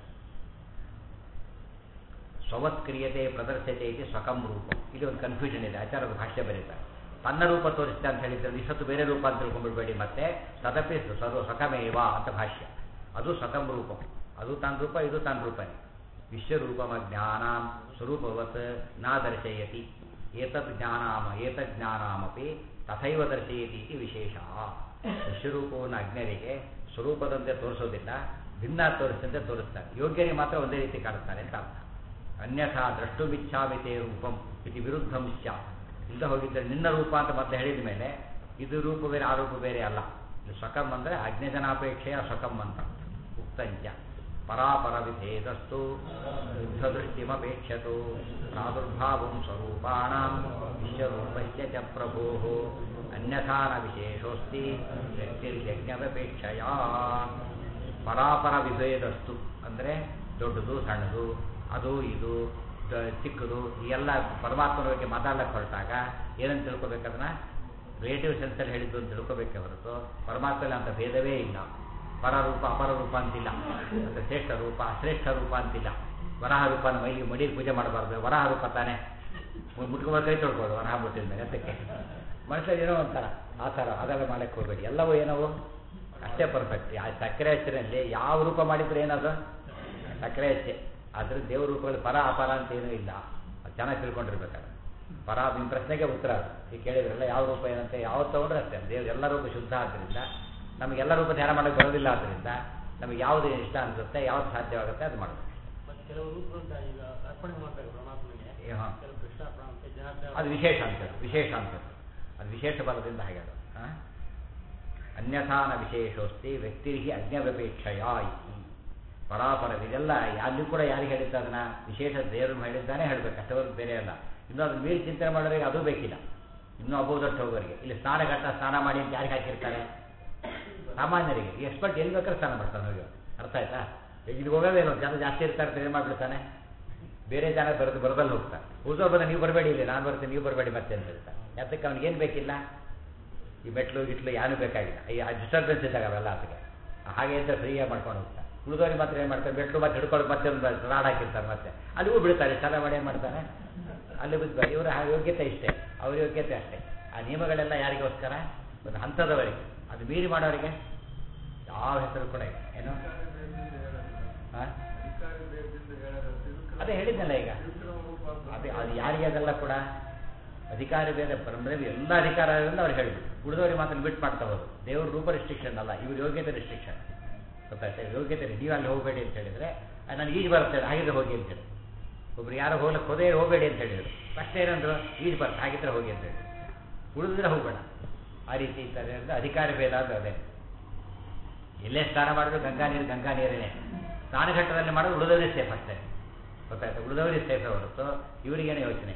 Speaker 1: ಸ್ವವತ್ಕ್ರಿಯತೆ ಪ್ರದರ್ಶತೆ ಇದೆ ಸ್ವಕಂ ರೂಪ ಇಲ್ಲಿ ಒಂದು ಕನ್ಫ್ಯೂಷನ್ ಇದೆ ಆಚಾರದ ಭಾಷ್ಯ ಬರೀತಾರೆ ತನ್ನ ರೂಪ ತೋರಿಸಿದೆ ಅಂತ ಹೇಳಿದ್ರೆ ಇಷ್ಟೊತ್ತು ಬೇರೆ ರೂಪ ಅಂತ ತಿಳ್ಕೊಂಡ್ಬಿಡ್ಬೇಡಿ ಮತ್ತೆ ತದಪಿ ಸದು ಸ್ವಕಮೇವ ಅಂತ ಭಾಷ್ಯ ಅದು ಸ್ವಕಂ ರೂಪ ಅದು ತಾನ ರೂಪ ಇದು ತಾನ ರೂಪನೇ ವಿಶ್ವರೂಪಮ ಜ್ಞಾನಾಂ ಸ್ವರೂಪವತ್ ನಾ ದರ್ಶಯತಿ ಏತದ್ ಜ್ಞಾನಾಮ ಏತದ್ ಜ್ಞಾನಾಮಪಿ ತಥೈವ ದರ್ಶಯತಿ ಇತಿ ವಿಶೇಷ ವಿಶ್ವರೂಪವನ್ನು ಅಜ್ಞರಿಗೆ ಸ್ವರೂಪದಂತೆ ತೋರಿಸೋದಿಲ್ಲ ಭಿನ್ನ ತೋರಿಸಿದಂತೆ ತೋರಿಸ್ತಾರೆ ಯೋಗ್ಯರಿಗೆ ಮಾತ್ರ ಒಂದೇ ರೀತಿ ಕಾಣುತ್ತಾರೆ ಅಂತ ಅರ್ಥ ಅನ್ಯಥಾ ದ್ರಷ್ಟುಮಿಚ್ಛಾಮಿತೇ ರೂಪಂ ಇದು ವಿರುದ್ಧಂ ಸ್ಯಾತ್ ಇಲ್ಲದೆ ಹೋಗಿದ್ದರೆ ನಿನ್ನ ರೂಪ ಅಂತ ಮತ್ತೆ ಹೇಳಿದ ಮೇಲೆ ಇದು ರೂಪ ಬೇರೆ ಆ ರೂಪ ಬೇರೆ ಅಲ್ಲ ಇದು ಸ್ವಕಂ ಅಂದರೆ ಅಜ್ಞಜನಾಪೇಕ್ಷೆಯ ಸ್ವಕಂ ಅಂತ ಉಕ್ತಂಚ ಪರಾಪರ ವಿಭೇದಸ್ತು ಯುದ್ಧದೃಷ್ಟಿಮಪೇಕ್ಷತು ಪ್ರಾದುರ್ಭಾವಂ ಸ್ವರೂಪಾಣಾಂ ವಿಶ್ವರೂಪಸ್ಯ ಚ ಪ್ರಭೋಃ ಅನ್ಯಥಾ ನ ವಿಶೇಷೋಸ್ತಿ ವ್ಯಕ್ತಿರ್ಯಜ್ಞವಪೇಕ್ಷೆಯ ಪರಾಪರ ವಿಭೇದಸ್ತು ಅಂದರೆ ದೊಡ್ಡದು ಸಣ್ಣದು ಅದು ಇದು ದ- ಚಿಕ್ಕದು ಈ ಎಲ್ಲ ಪರಮಾತ್ಮನ ಬಗ್ಗೆ ಮಾತಾಡ್ಲಿಕ್ಕೆ ಹೊರಟಾಗ ಏನಂತ ತಿಳ್ಕೊಬೇಕದನ್ನ ರಿಲೇಟಿವ್ ಸೆನ್ಸಲ್ಲಿ ಹೇಳಿದ್ದು ಅಂತ ತಿಳ್ಕೊಬೇಕೆ ಹೊರತು ಪರಮಾತ್ಮಲ್ಲಿ ಅಂತ ಭೇದವೇ ಇಲ್ಲ ಪರರೂಪ ಅಪರರೂಪ ಅಂತಿಲ್ಲ ಮತ್ತು ಶ್ರೇಷ್ಠ ರೂಪ ಅಶ್ರೇಷ್ಠ ರೂಪ ಅಂತಿಲ್ಲ ವರಹ ರೂಪನ ಮೈಲಿಗೆ ಮಡಿಗೆ ಪೂಜೆ ಮಾಡಬಾರ್ದು ವರಹ ರೂಪ ತಾನೇ ಮುಟ್ಕೊಂಬ ಕೈ ತೊಳ್ಕೊಳ್ಳೋದು ವರಹ ಮುಟ್ಟಿದ ಮೇಲೆ ಅದಕ್ಕೆ ಮನುಷ್ಯ ಏನೋ ಒಂಥರ ಆ ಥರ ಅದೆಲ್ಲ ಮಾಡಕ್ಕೆ ಹೋಗಬೇಡಿ ಎಲ್ಲವೂ ಏನವು ಅಷ್ಟೇ ಪರ್ಫೆಕ್ಟ್ ಆ ಸಕ್ಕರೆ ಹಚ್ಚಿನಲ್ಲಿ ಯಾವ ರೂಪ ಮಾಡಿದ್ರೆ ಏನದು ಸಕ್ಕರೆ ಹಚ್ಚೆ ಅದ್ರ ದೇವ್ರ ರೂಪದಲ್ಲಿ ಪರ ಅಪರ ಅಂತ ಏನೂ ಇಲ್ಲ ಅದು ಚೆನ್ನಾಗಿ ತಿಳ್ಕೊಂಡಿರ್ಬೇಕಾದ್ರೆ ಪರ ನಿಮ್ಮ ಪ್ರಶ್ನೆಗೆ ಉತ್ತರ ಅದು ಈಗ ಕೇಳಿದ್ರಲ್ಲ ಯಾವ ರೂಪ ಏನಂತೆ ಯಾವತ್ತು ತಗೊಂಡ್ರೆ ಅಷ್ಟೇ ದೇವ್ರ ಎಲ್ಲ ರೂಪ ಶುದ್ಧ ಆದ್ದರಿಂದ ನಮಗೆಲ್ಲ ರೂಪ ಧ್ಯಾನ ಮಾಡೋಕ್ಕೆ ಬರೋದಿಲ್ಲ ಆದ್ದರಿಂದ ನಮಗೆ ಯಾವುದು ಇಷ್ಟ ಅನಿಸುತ್ತೆ ಯಾವ್ದು ಸಾಧ್ಯವಾಗುತ್ತೆ ಅದು ಮಾಡಬೇಕು
Speaker 2: ಮತ್ತೆ ಕೆಲವು ರೂಪಗಳನ್ನ ಈಗ ಅರ್ಪಣೆ ಮಾಡ್ತಾರೆ ಪರಮಾತ್ಮನಿಗೆ
Speaker 1: ಏ, ಹಾ.
Speaker 2: ಕೆಲವು ಕೃಷ್ಣ ಪ್ರಾಂತ್ಯ ಜನಾರ್ದನ
Speaker 1: ಅದು ವಿಶೇಷ ಅಂತ ವಿಶೇಷ ಅಂತ ಅದು ವಿಶೇಷ ಬಲದಿಂದ ಹಾಗೆ ಅದು ಆ? ಅನ್ಯಥಾನ ವಿಶೇಷೋಸ್ತಿ ವ್ಯಕ್ತಿರಿಗೆ ಅಜ್ಞವ್ಯಪೇಕ್ಷಯ ಇತಿ ಪರಾಪರ ಇದೆಲ್ಲ ಯಾರಿಗೂ ಕೂಡ ಯಾರಿಗೆ ಹೇಳಿದ್ದ ಅದನ್ನ ವಿಶೇಷ ದೇವರು ಹೇಳಿದ್ದಾನೆ ಹೇಳ್ಬೇಕು ಅಷ್ಟವರೆಗೂ ಬೇರೆ ಅಲ್ಲ ಇನ್ನೂ ಅದನ್ನ ಮೀರಿ ಚಿಂತನೆ ಮಾಡೋರಿಗೆ ಅದು ಬೇಕಿಲ್ಲ ಇನ್ನೂ ಅಬೋಧಟ್ಟು ಹೋಗೋರಿಗೆ ಇಲ್ಲಿ ಸ್ನಾನಘಟ್ಟ ಸ್ನಾನ ಮಾಡಿ ಅಂತ ಯಾರಿಗೆ ಹಾಕಿರ್ತಾರೆ ಸಾಮಾನ್ಯರಿಗೆ ಎಕ್ಸ್ಪರ್ಟ್ ಎಲ್ಲಿ ಬೇಕಾದ್ರೆ ಸ್ನಾನ ಮಾಡ್ತಾನೆ ಹೋಗಿ ಅವ್ನು. ಅರ್ಥ ಆಯ್ತಾ ಈಗ ಇಲ್ಲಿ ಹೋಗೋದೇ ಇಲ್ಲ ಜನ ಜಾಸ್ತಿ ಇರ್ತಾರೆ ಅಂತ ಏನು ಮಾಡ್ಬಿಡ್ತಾನೆ ಬೇರೆ ಜನ ಬರೋದು ಬರದಲ್ಲಿ ಹೋಗ್ತಾರೆ ಉಳಿದವ್ರು ಬಂದ ನೀವು ಬರಬೇಡಿ ಇಲ್ಲಿ ನಾನು ಬರ್ತೀನಿ ನೀವು ಬರಬೇಡಿ ಮತ್ತೆ ಅಂತ ಹೇಳ್ತಾರೆ ಯಾತಕ್ಕೆ ಅವ್ನಿಗೆ ಏನು ಬೇಕಿಲ್ಲ ಈ ಮೆಟ್ಲು ಗಿಟ್ಲು ಏನೂ ಬೇಕಾಗಿಲ್ಲ ಈ ಡಿಸ್ಟರ್ಬೆನ್ಸ್ ಇದ್ದಾಗ ಅವೆಲ್ಲ ಅದಕ್ಕೆ ಹಾಗೆ ಅಂತ ಫ್ರೀಯಾಗಿ ಮಾಡ್ಕೊಂಡು ಹೋಗ್ತಾರೆ ಉಳಿದವ್ರಿಗೆ ಮಾತ್ರ ಏನು ಮಾಡ್ತಾರೆ ಮೆಟ್ಲು ಮತ್ತೆ ಹಿಡ್ಕೊಂಡು ಮತ್ತೆ ಒಂದು ರಾಡ್ ಹಾಕಿರ್ತಾರೆ ಮತ್ತೆ ಅಲ್ಲಿಗೂ ಬಿಡ್ತಾರೆ ಸ್ನಾನ ಮಾಡಿ ಏನು ಮಾಡ್ತಾನೆ ಅಲ್ಲಿ ಬಿದ್ದು ಇವರ ಯೋಗ್ಯತೆ ಇಷ್ಟೇ ಅವ್ರ ಯೋಗ್ಯತೆ ಅಷ್ಟೇ ಆ ನಿಯಮಗಳೆಲ್ಲ ಯಾರಿಗೋಸ್ಕರ ಒಂದು ಹಂತದವರಿಗೆ ಅದು ಮೀರಿ ಮಾಡೋರಿಗೆ ಯಾವ ಹೆಸರು ಕೂಡ ಇಲ್ಲ ಏನು ಹಾಂ ಅದೇ ಹೇಳಿದ್ನಲ್ಲ ಈಗ ಅದೇ ಅದು ಯಾರಿಗೆ ಅದೆಲ್ಲ ಕೂಡ ಅಧಿಕಾರ ಬೇರೆ ಅಂದ್ರೆ ಎಲ್ಲ ಅಧಿಕಾರ ಇರೋದ್ರಿಂದ ಅವ್ರು ಹೇಳಿದ್ರು ಉಳಿದವ್ರಿಗೆ ಮಾತ್ರ ಬಿಟ್ಟು ಮಾಡ್ತಾ ಹೋದ್ರು ದೇವ್ರ ರೂಪ ರಿಸ್ಟ್ರಿಕ್ಷನ್ ಅಲ್ಲ ಇವ್ರ ಯೋಗ್ಯತೆ ರಿಸ್ಟ್ರಿಕ್ಷನ್ ಗೊತ್ತಾಯ್ತಾ ಯೋಗ್ಯತೆ ನೀವು ಅಲ್ಲಿ ಹೋಗಬೇಡಿ ಅಂತ ಹೇಳಿದ್ರೆ ಆ, ನನಗೆ ಈಜು ಬರುತ್ತೆ ಹಾಗಿದ್ರೆ ಹೋಗಿ ಅಂತ ಹೇಳಿ ಒಬ್ರು ಯಾರೋ ಹೋಗ್ಲಿಕ್ಕೆ ಹೋದೇ ಹೋಗಬೇಡಿ ಅಂತ ಹೇಳಿದ್ರು ಫಸ್ಟ್ ಏನಂದ್ರು ಈಜು ಬರುತ್ತೆ ಹಾಗಿದ್ರೆ ಹೋಗಿ ಅಂತ ಹೇಳಿ ಉಳಿದ್ರೆ ಹೋಗಬೇಡ ಆ ರೀತಿ ಇದ್ದಾರೆ ಅಂದ್ರೆ ಅಧಿಕಾರ ಭೇದ ಅಂದ್ರೆ ಅದೇ ಎಲ್ಲೇ ಸ್ನಾನ ಮಾಡಿದ್ರು ಗಂಗಾ ನೀರು ಗಂಗಾ ನೀರೇನೆ ಸ್ನಾನಘಟ್ಟದಲ್ಲಿ ಮಾಡೋದು ಉಳಿದವರೇ ಸೇಫ್ ಅಷ್ಟೇ ಗೊತ್ತಾಯ್ತು ಉಳಿದವರೇ ಸೇಫ್ ಹೊರತು ಇವರಿಗೇನೆ ಯೋಚನೆ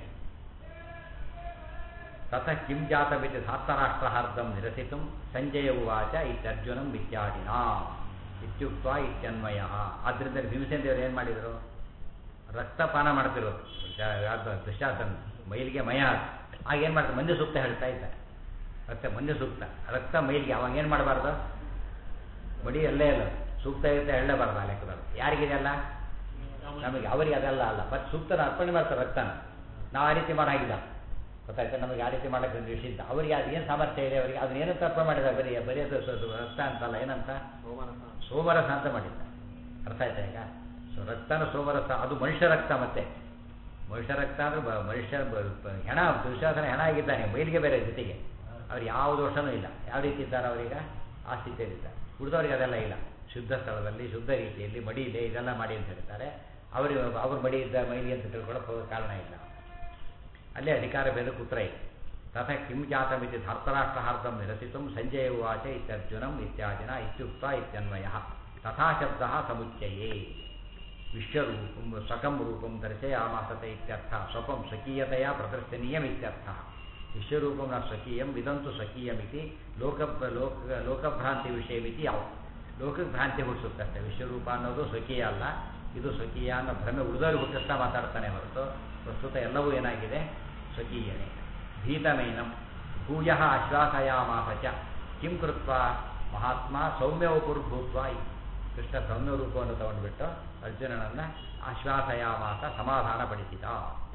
Speaker 1: ತತಃ ಕಿಂ ಜಾತಮಿತಿ ಧಾರ್ತರಾಷ್ಟ್ರಹಾರ್ಧಂ ನಿರಸಿತು ಸಂಜಯ ಉವಾಚ ಇತ್ಯರ್ಜುನಂ ವಿದ್ಯಾಟಿನ ಇತ್ಯುಕ್ತ ಇತ್ಯನ್ವಯ ಆದ್ದರಿಂದ ಭೀಮಸೇನ ದೇವರು ಏನು ಮಾಡಿದರು ರಕ್ತಪಾನ ಮಾಡ್ತಿರೋದು ಜ- ಯಾರ್ದು ದುಶ್ಯಾಸನ ಮೈಲಿಗೆ ಮಯ ಆಗ ಏನು ಮಾಡ್ತಾರೆ ಮಂಜು ಸೂಕ್ತ ಹೇಳ್ತಾ ಇದ್ದಾರೆ ರಕ್ತ ಮಂಜು ಸೂಕ್ತ ರಕ್ತ ಮೈಲಿಗೆ ಅವಾಗ ಏನು ಮಾಡಬಾರ್ದು ಮಡಿ ಎಲ್ಲೇ ಇಲ್ಲ ಸೂಕ್ತ ಇರುತ್ತೆ ಹೇಳಲೇಬಾರ್ದು ಆ ಲೆಕ್ಕದಲ್ಲಿ ಯಾರಿಗಿದೆಯಲ್ಲ ನಮಗೆ ಅವರಿಗೆ ಅದೆಲ್ಲ ಅಲ್ಲ ಬಟ್ ಸೂಕ್ತನ ಅರ್ಪಣೆ ಮಾಡ್ತಾರೆ ರಕ್ತನ ನಾವು ಆ ರೀತಿ ಮಾಡಾಗಿಲ್ಲ ಗೊತ್ತಾಯ್ತಾ ನಮಗೆ ಆ ರೀತಿ ಮಾಡೋಕ್ಕೆ ನಿಷಿದ್ಧ ಅವರಿಗೆ ಅದು ಏನು ಸಾಮರ್ಥ್ಯ ಇದೆ ಅವರಿಗೆ ಅದನ್ನ ಏನಂತ ಅರ್ಥ ಮಾಡಿದ ಬರೀ ಬರೀ ಅದು ಸ- ಸ- ರಕ್ತ ಅಂತಲ್ಲ ಏನಂತ
Speaker 2: ಸೋಮರಸ
Speaker 1: ಸೋಮರಸ ಅಂತ ಮಾಡಿದ್ದ ಅರ್ಥ ಆಯ್ತಾ ಈಗ ಸೊ ರಕ್ತನ ಸೋಮರಸ ಅದು ಮನುಷ್ಯ ರಕ್ತ ಮತ್ತೆ ಮನುಷ್ಯ ರಕ್ತ ಅಂದ್ರೆ ಬ- ಮನುಷ್ಯ ಬ- ಬ- ಹೆಣ ದುಶ್ಯಾಸನ ಹೆಣ ಆಗಿದ್ದಾನೆ ಮೈಲಿಗೆ ಬೇರೆ ಜೊತೆಗೆ ಅವ್ರು ಯಾವ ದೋಷನೂ ಇಲ್ಲ ಯಾವ ರೀತಿ ಇದ್ದಾರೆ ಅವರೀಗ ಆ ಸ್ಥಿತಿಯಲ್ಲಿದ್ದಾರೆ ಉಳಿದವ್ರಿಗೆ ಅದೆಲ್ಲ ಇಲ್ಲ ಶುದ್ಧ ಸ್ಥಳದಲ್ಲಿ ಶುದ್ಧ ರೀತಿಯಲ್ಲಿ ಮಡಿ ಇದೆ ಇದೆಲ್ಲ ಮಾಡಿ ಅಂತ ಹೇಳ್ತಾರೆ ಅವರು ಅವ್ರ ಮಡಿ ಇದ್ದ ಮೈಲಿ ಅಂತ ತಿಳ್ಕೊಳ್ಳೋಕೆ ಹೋಗೋ ಕಾರಣ ಇಲ್ಲ ಅಲ್ಲೇ ಅಧಿಕಾರ ಭೇದ ಕುತ್ರ ಇದೆ ತಥ ಕಿಂ ಜಾತಮಿತಿ ಧರ್ತರಾಷ್ಟ್ರಹಾರ್ಧಂ ನಿರಸಿತು ಸಂಜಯ ಉವಾಚ ಇತ್ಯರ್ಜುನಂ ಇತ್ಯಾದಿನ ಇತ್ಯುಕ್ತ ಇತ್ಯನ್ವಯ ತಥಾ ಶಬ್ದ ಸಮುಚ್ಚಯೇ ವಿಶ್ವರೂಪಂ ಸ್ವಕಂ ರೂಪಂ ದರ್ಶಯಾಮಾಸತೆ ಇತ್ಯರ್ಥ ಸ್ವಪಂ ಸ್ವಕೀಯತೆಯ ಪ್ರದರ್ಶನೀಯಮಿತ್ಯರ್ಥ ವಿಶ್ವರೂಪಂ ನ ಸ್ವಕೀಯಂ ಇದಂತು ಸ್ವಕೀಯಮಿತಿ ಲೋಕ ಲೋಕ ಲೋಕಭ್ರಾಂತಿ ವಿಷಯಮಿತಿ ಯಾವ ಲೋಕಕ್ಕೆ ಭ್ರಾಂತಿ ಹುಟ್ಟಿಸುತ್ತಷ್ಟೆ ವಿಶ್ವರೂಪ ಅನ್ನೋದು ಸ್ವಕೀಯ ಅಲ್ಲ ಇದು ಸ್ವಕೀಯ ಅನ್ನೋ ಭ್ರಮೆ ಉಳಿದವರು ಹುಟ್ಟಿಸ್ತಾ ಮಾತಾಡ್ತಾನೆ ಹೊರತು ಪ್ರಸ್ತುತ ಎಲ್ಲವೂ ಏನಾಗಿದೆ ಸ್ವಕೀಯನೇ ಭೀತಮೇನಂ ಭೂಯ ಆಶ್ವಾಸಯಾಮಾಸ ಚ ಕಿಂ ಕೃತ್ವ ಮಹಾತ್ಮ ಸೌಮ್ಯವಪುರ್ಭೂತ್ವ ಇತಿ. ಕೃಷ್ಣ ಸೌಮ್ಯ ರೂಪವನ್ನು ತಗೊಂಡ್ಬಿಟ್ಟು ಅರ್ಜುನನನ್ನ ಆಶ್ವಾಸಯಾಮಾಸ ಸಮಾಧಾನಪಡಿಸಿದ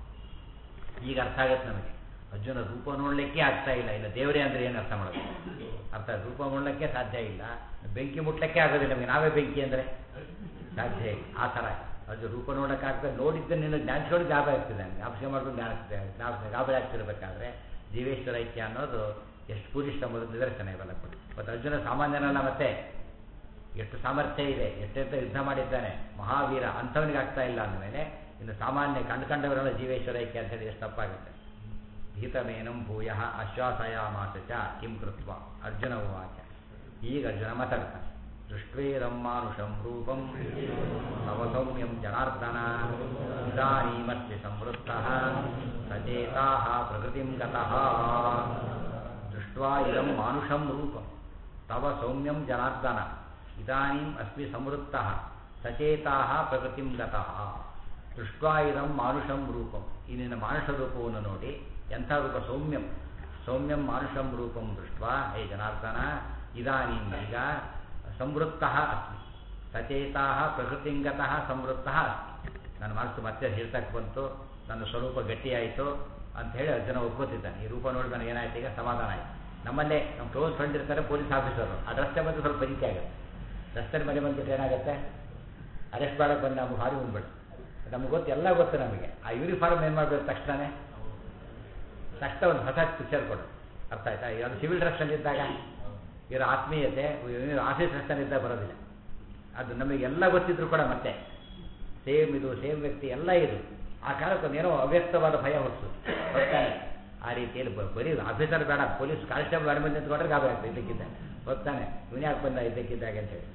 Speaker 1: ಈಗ ಅರ್ಥ ಆಗುತ್ತೆ ನಮಗೆ ಅರ್ಜುನ ರೂಪ ನೋಡಲಿಕ್ಕೆ ಆಗ್ತಾ ಇಲ್ಲ ಇಲ್ಲ ದೇವರೇ ಅಂದ್ರೆ ಏನು ಅರ್ಥ ಮಾಡೋದು ಅರ್ಥ ರೂಪ ನೋಡಲಿಕ್ಕೆ ಸಾಧ್ಯ ಇಲ್ಲ ಬೆಂಕಿ ಮುಟ್ಲಿಕ್ಕೆ ಆಗೋದಿಲ್ಲ ನಮಗೆ ನಾವೇ ಬೆಂಕಿ ಅಂದರೆ ಸಾಧ್ಯ ಇಲ್ಲ ಆ ಥರ ಅದು ರೂಪ ನೋಡೋಕ್ಕಾಗ್ತದೆ ನೋಡಿದ್ದ ನಿನ್ನ ಜ್ಞಾನಿಸ್ಕೊಂಡು ಗಾಬರಿ ಆಗ್ತದೆ ನನಗೆ ಜ್ಞಾಪಕ ಮಾಡ್ಕೊಂಡು ಜ್ಞಾನಿಸ್ತದೆ ಜ್ಞಾಪಕ ಗಾಬರಿ ಆಗ್ತಿರ್ಬೇಕಾದ್ರೆ ಜೀವೇಶ್ವರ ಐಕ್ಯ ಅನ್ನೋದು ಎಷ್ಟು ಪೂರಿಷ್ಟ ಎಂಬುದು ನಿದರ್ಶನ ಇವೆಲ್ಲ ಕೂಡ ಮತ್ತು ಅರ್ಜುನ ಸಾಮಾನ್ಯನಲ್ಲ ಮತ್ತೆ ಎಷ್ಟು ಸಾಮರ್ಥ್ಯ ಇದೆ ಎಷ್ಟೆಂತ ಯುದ್ಧ ಮಾಡಿದ್ದಾನೆ ಮಹಾವೀರ ಅಂಥವನಿಗೆ ಆಗ್ತಾ ಇಲ್ಲ ಅಂದಮೇಲೆ ಇನ್ನು ಸಾಮಾನ್ಯ ಕಂಡುಕೊಂಡವರೆಲ್ಲ ಜೀವೇಶ್ವರ ಐಕ್ಯ ಅಂತ ಹೇಳಿ ಎಷ್ಟು ತಪ್ಪಾಗುತ್ತೆ ಭೀತಮೇನಂ ಭೂಯ ಆಶ್ವಾಸಯಾಮಾಸ ಚ ಕಿಂ ಕೃತ್ವ ಅರ್ಜುನ ಉವಾಚ ಈಗ ಅರ್ಜುನ ಮಾತಾಡ್ತಾನೆ ದೃಷ್ಟ್ವೇದಂ ಮಾನುಷಂ ರೂಪಂ ತವ ಸೌಮ್ಯಂ ಜನಾರ್ದನ ಇದಾನೀಮಸ್ತಿ ಸಂವೃತ್ತ ಸಚೇತಾ ಪ್ರಕೃತಿಂ ಗತಃ ದೃಷ್ಟ್ವಾ ಇದಂ ಮಾನುಷಂ ರೂಪಂ ತವ ಸೌಮ್ಯಂ ಜನಾರ್ದನ ಇದಾನೀಂ ಅಸ್ಮಿ ಸಂವೃತ್ತ ಸಚೇತಾ ಪ್ರಕೃತಿಂ ಗತಃ ದೃಷ್ಟ್ವಾ ಇದಂ ಮಾನುಷಂ ರೂಪಂ ಈ ನಿನ್ನ ಮಾನುಷ ರೂಪವನ್ನು ನೋಡಿ ಎಂಥ ರೂಪ ಸೌಮ್ಯಂ ಸೌಮ್ಯಂ ಮಾನುಷಂ ರೂಪಂ ದೃಷ್ಟ್ವಾ ಹೇ ಜನಾರ್ದನ ಇದಾನೀಂ ಈಗ ಸಂವೃತ್ತ ಅಸ್ಮಿ ಸಚೇತಾ ಪ್ರಕೃತಿಂಗತಃ ಸಂವೃತ್ತ ಅಸ್ಮಿ ನನ್ನ ಮನಸ್ಸು ಮತ್ತೆ ಹಿಡ್ತಕ್ಕೆ ಬಂತು ನನ್ನ ಸ್ವರೂಪ ಗಟ್ಟಿಯಾಯಿತು ಅಂತ ಹೇಳಿ ಅರ್ಜುನ ಒಪ್ಕೋತಿದ್ದಾನೆ ಈ ರೂಪ ನೋಡಿ ನನಗೆ ಏನಾಯ್ತು ಈಗ ಸಮಾಧಾನ ಆಯಿತು ನಮ್ಮಲ್ಲೇ ನಮ್ಮ ಕ್ಲೋಸ್ ಫ್ರೆಂಡ್ ಇರ್ತಾರೆ ಪೊಲೀಸ್ ಆಫೀಸರು ಆ ರಸ್ತೆ ಬಂದು ಸ್ವಲ್ಪ ಬಜಿಕೆ ಆಗುತ್ತೆ ರಸ್ತೆ ಮನೆ ಬಂದ್ಬಿಟ್ರೆ ಏನಾಗುತ್ತೆ ಅರೆಸ್ಟ್ ಮಾಡಕ್ಕೆ ಬಂದು ನಮ್ಗೆ ಭಾರಿ ಬಂದ್ಬಿಟ್ಟು ನಮ್ಗೆ ಗೊತ್ತು ಎಲ್ಲ ಗೊತ್ತು ನಮಗೆ ಆ ಯೂನಿಫಾರ್ಮ್ ಏನು ಮಾಡಬೇಕು ತಕ್ಷಣನೇ ತಕ್ಷಣ ಒಂದು ಹೊಸ ಪಿಕ್ಚರ್ ಕೊಡು ಅರ್ಥ ಆಯ್ತಾ ಅದು ಸಿವಿಲ್ ಡ್ರೆಸ್ಸಲ್ಲಿದ್ದಾಗ ಇವರ ಆತ್ಮೀಯತೆ ಇವ್ರ ಆಫೀಸ್ ಡ್ರೆಸ್ಸಲ್ಲಿದ್ದಾಗ ಬರೋದಿಲ್ಲ ಅದು ನಮಗೆಲ್ಲ ಗೊತ್ತಿದ್ರು ಕೂಡ ಮತ್ತೆ ಸೇಮ್ ಇದು ಸೇಮ್ ವ್ಯಕ್ತಿ ಎಲ್ಲ ಇದು ಆ ಕಾಲಕ್ಕೆ ಏನೋ ಅವ್ಯಕ್ತವಾದ ಭಯ ಹುಟ್ಟಿಸು ಗೊತ್ತಾನೆ ಆ ರೀತಿಯಲ್ಲಿ ಬ- ಬರೀ ಆಫೀಸರ್ ಬೇಡ ಪೊಲೀಸ್ ಕಾನ್ಸ್ಟೇಬಲ್ ಗಾಡಿ ಬಂದು ನಿಂತ್ಕೊಂಡ್ರೆ ಗಾಬರಿ ಆಗ್ತದೆ ಇದ್ದಕ್ಕಿದ್ದ ಗೊತ್ತಾನೆ ಇವನು ಯಾಕೆ ಬಂದ ಇದ್ದಕ್ಕಿದ್ದಾಗ ಅಂತ ಹೇಳಿ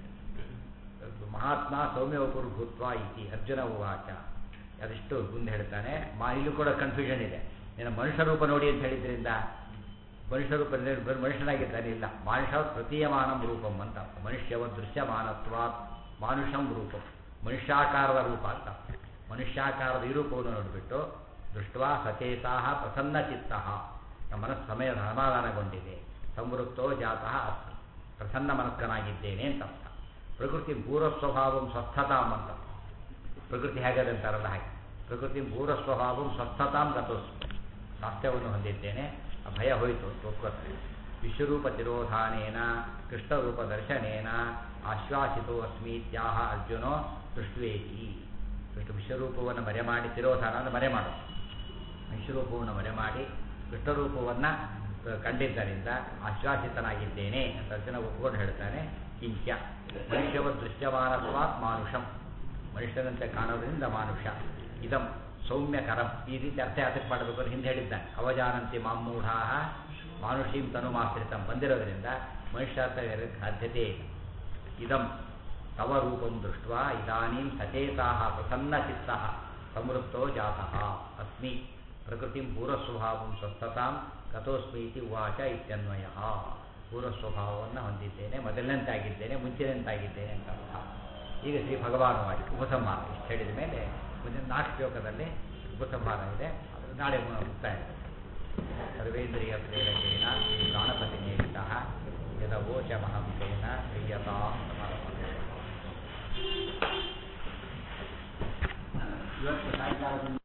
Speaker 1: ಮಹಾತ್ಮ ಸೌಮ್ಯವಪುರು ಭೂತ್ವ ಇತಿ ಅರ್ಜುನ ಉವಾಚ ಅದಿಷ್ಟು ಮುಂದೆ ಹೇಳ್ತಾನೆ ಮಾ ಇಲ್ಲೂ ಕೂಡ ಕನ್ಫ್ಯೂಷನ್ ಇದೆ ನೀನು ಮನುಷ್ಯ ರೂಪ ನೋಡಿ ಅಂತ ಹೇಳಿದ್ರಿಂದ ಮನುಷ್ಯ ರೂಪ ಬರೀ ಮನುಷ್ಯನಾಗಿದ್ದಾನೆ ಇಲ್ಲ ಮಾನುಷ ಪ್ರತೀಯಮಾನಂ ರೂಪಂ ಅಂತ ಮನುಷ್ಯವ ದೃಶ್ಯಮಾನತ್ವ ಮಾನುಷಂ ರೂಪಂ ಮನುಷ್ಯಾಕಾರದ ರೂಪ ಅಂತ ಮನುಷ್ಯಾಕಾರದ ಈ ರೂಪವನ್ನು ನೋಡಿಬಿಟ್ಟು ದೃಷ್ಟ್ವಾ ಸಚೇತಾ ಪ್ರಸನ್ನ ಚಿತ್ತ ನಮ್ಮ ಮನಸ್ಸು ಸಮಯ ಸಮಾಧಾನಗೊಂಡಿದೆ ಸಂವೃತ್ತೋ ಜಾತಃ ಅಸ್ಮಿ ಪ್ರಸನ್ನ ಮನಸ್ಕನಾಗಿದ್ದೇನೆ ಅಂತ ಅರ್ಥ ಪ್ರಕೃತಿ ಪೂರ್ವ ಸ್ವಭಾವಂ ಸ್ವಸ್ಥತಾಂ ಅಂತ ಪ್ರಕೃತಿ ಹೇಗದೆ ಅಂತಾರಲ್ಲ ಹಾಗೆ ಪ್ರಕೃತಿ ಪೂರ್ವ ಸ್ವಭಾವಂ ಸ್ವಸ್ಥತಾಂ ಗತೋಸ್ಮಿ ಸ್ವಾಸ್ಥ್ಯವನ್ನು ಹೊಂದಿದ್ದೇನೆ ಆ ಭಯ ಹೋಯಿತು ಅಂತ ಒಪ್ಕೋತಾರೆ ವಿಶ್ವರೂಪ ತಿರೋಧಾನೇನ ಕೃಷ್ಣರೂಪ ದರ್ಶನೇನ ಆಶ್ವಾಸಿತೋ ಅಸ್ಮೀತ್ಯಾಹ ಅರ್ಜುನೋ ದೃಷ್ಟ್ವೇತಿ ಕೃಷ್ಣ ವಿಶ್ವರೂಪವನ್ನು ಮರೆ ಮಾಡಿ ತಿರೋಧಾನ ಅಂದರೆ ಮರೆ ಮಾಡೋದು ವಿಶ್ವರೂಪವನ್ನು ಮರೆ ಮಾಡಿ ಕೃಷ್ಣರೂಪವನ್ನು ಕಂಡಿದ್ದರಿಂದ ಆಶ್ವಾಸಿತನಾಗಿದ್ದೇನೆ ಅಂತ ಅರ್ಜುನ ಒಪ್ಕೊಂಡು ಹೇಳ್ತಾನೆ ಕಿಂಚ ಮನುಷ್ಯವ ದೃಶ್ಯಮಾನತ್ವಾತ್ ಮಾನುಷಂ ಮನುಷ್ಯನಂತೆ ಕಾಣೋದ್ರಿಂದ ಮಾನುಷ ಇದಂ ಸೌಮ್ಯಕರಂ ಈ ರೀತಿ ಅರ್ಥ ಯಾತಕ್ಕೆ ಮಾಡಬೇಕು ಅಂತ ಹಿಂದೆ ಹೇಳಿದ್ದಾನೆ ಅವಜಾನಂತಿ ಮಾಮೂಢಾ ಮಾನುಷೀಂ ತನುಮಾಶ್ರಿತಂ ಬಂದಿರೋದ್ರಿಂದ ಮನುಷ್ಯ ಅಂತ ಇರೋಕ್ಕೆ ಸಾಧ್ಯತೆ ಇಲ್ಲ ಇದಂ ತವ ರೂಪಂ ದೃಷ್ಟ ಇದಾನೀಂ ಸಚೇತಾ ಪ್ರಸನ್ನಚಿತ್ತ ಸಮೃದ್ಧೋ ಜಾತಃ ಅಸ್ಮಿ ಪ್ರಕೃತಿಂ ಪೂರ್ವಸ್ವಭಾವಂ ಸ್ವಸ್ಥತಾಂ ಕಥೋಸ್ಮಿ ಇತಿ ಉವಾಚ ಇತ್ಯನ್ವಯ ಪೂರ್ವಸ್ವಭಾವವನ್ನು ಹೊಂದಿದ್ದೇನೆ ಮೊದಲನೆಂತಾಗಿದ್ದೇನೆ ಮುಂಚಿನಂತಾಗಿದ್ದೇನೆ ಅಂತ ಅರ್ಥ ಈಗ ಶ್ರೀ ಭಗವಾನುವಾಡಿ ಉಪಸಂಹಾರ ಇಷ್ಟು ಹೇಳಿದ ಮೇಲೆ ಮುಂದಿನ ನಾಲ್ಕು ಶ್ಲೋಕದಲ್ಲಿ ಉಪಸಂಹಾರ ಇದೆ ಅದು ನಾಳೆ ಮು- ಮುಕ್ತಾಯ ಸರ್ವೇಂದ್ರಿಯ ಪ್ರೇರಕೇಣ ಶ್ರೀ ಪ್ರಾಣಪತಿ ನೇಮಿತ ಯದವೋಚ ಮಹಂಸೇನ ಪ್ರಿಯತಾ ಸಮರ್ಪಣೆ ಇವತ್ತು ಸಾಯಂಕಾಲದಿಂದ